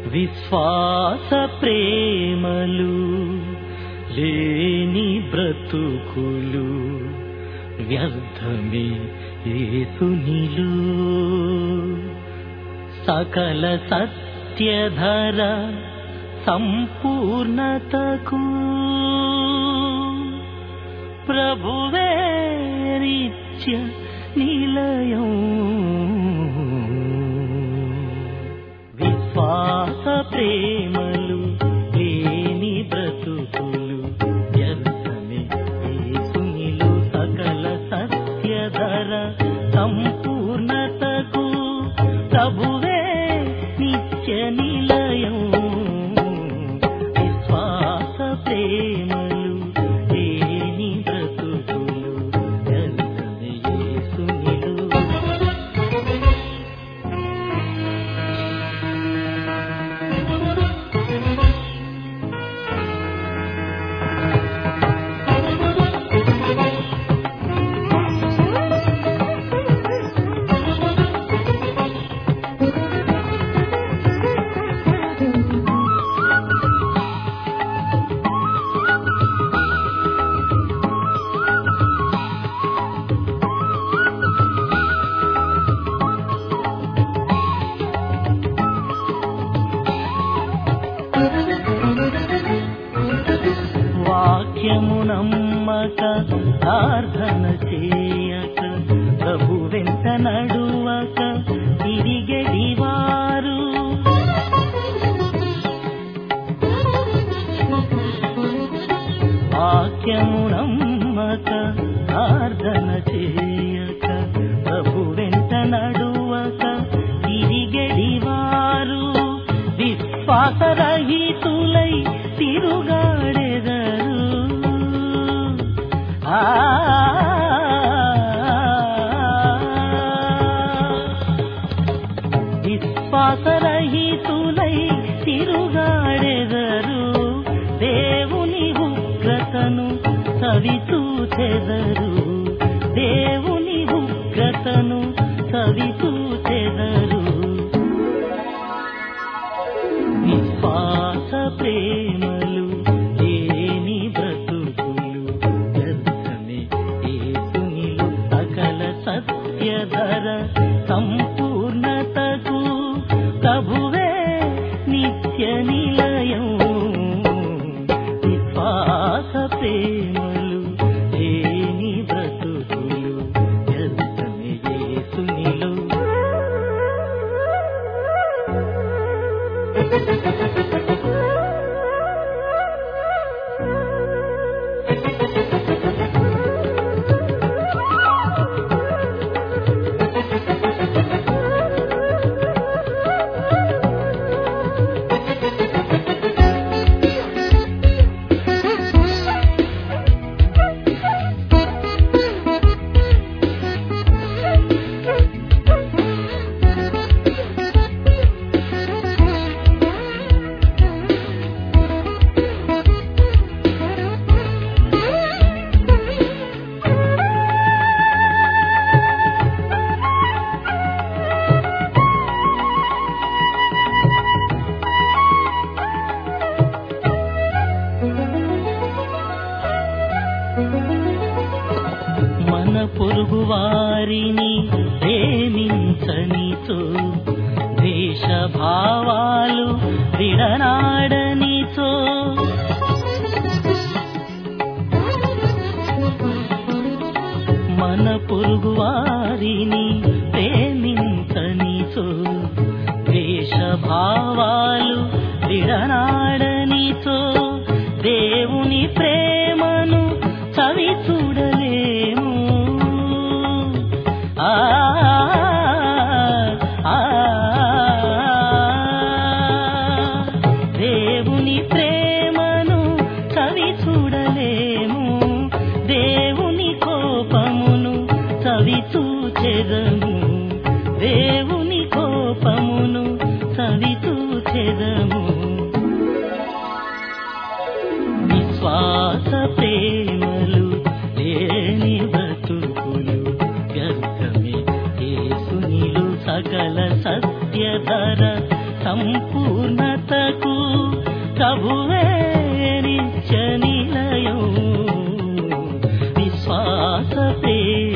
విశ్వాస ప్రేమలు లేని బ్రతుకులు వ్యర్థమే ఏసునిలు సకల సత్యధర సంపూర్ణతకు ప్రభువే నిత్య నిలయం విశ్వాస ప్రేమలు లేని బ్రతుకులు వ్యర్థమే యేసునిలు సకల సత్యధర సంపూర్ణతకు ప్రభువే నిత్య నిలయం విశ్వాస ప్రేమలు లేని బ్రతుకులు వ్యర్థమే యేసునిలు వాక్యము నమ్మక ప్రార్థన చేయక ప్రభు వెంట నడువక తిరిగెడి వారు వాక్యము నమ్మక ప్రార్థన చేయక ప్రభు వెంట నడువక తిరిగెడి వారు విశ్వాసరహితులై తిరుగాడెదరు ఆ విశ్వాసరహితులై తిరుగాడెదరు దేవుని ఉగ్రతను సవితూచెదరు దేవుని ఉగ్రతను సవితూచెదరు విశ్వాస ప్రేమలు లేని బ్రతుకులు వ్యర్థమే యేసునిలు సకల సత్యధర సంపూర్ణతకు ప్రభువే నిత్య నిలయం విశ్వాస ప్రేమలు లేని బ్రతుకులు వ్యర్థమే యేసునిలు మన పొరుగు వారిని ప్రేమించనితో దేశ భావాలు విడనాడనితో మన పొరుగు వారిని ప్రేమించనితో దేశ భావాలు విడనాడనితో దేవుని ప్రేమను చవి చూడలేము ఆ ఆ, దేవుని ప్రేమను చవి చూడలేము దేవుని కోపమును చవి చూచెదము దేవుని కోపమును చవి చూచెదము విశ్వాస ప్రేమలు లేని బ్రతుకులు వ్యర్థమే యేసునిలు సకల సత్యధర సంపూర్ణతకు ప్రభువే నిత్య నిలయం విశ్వాస ప్రేమ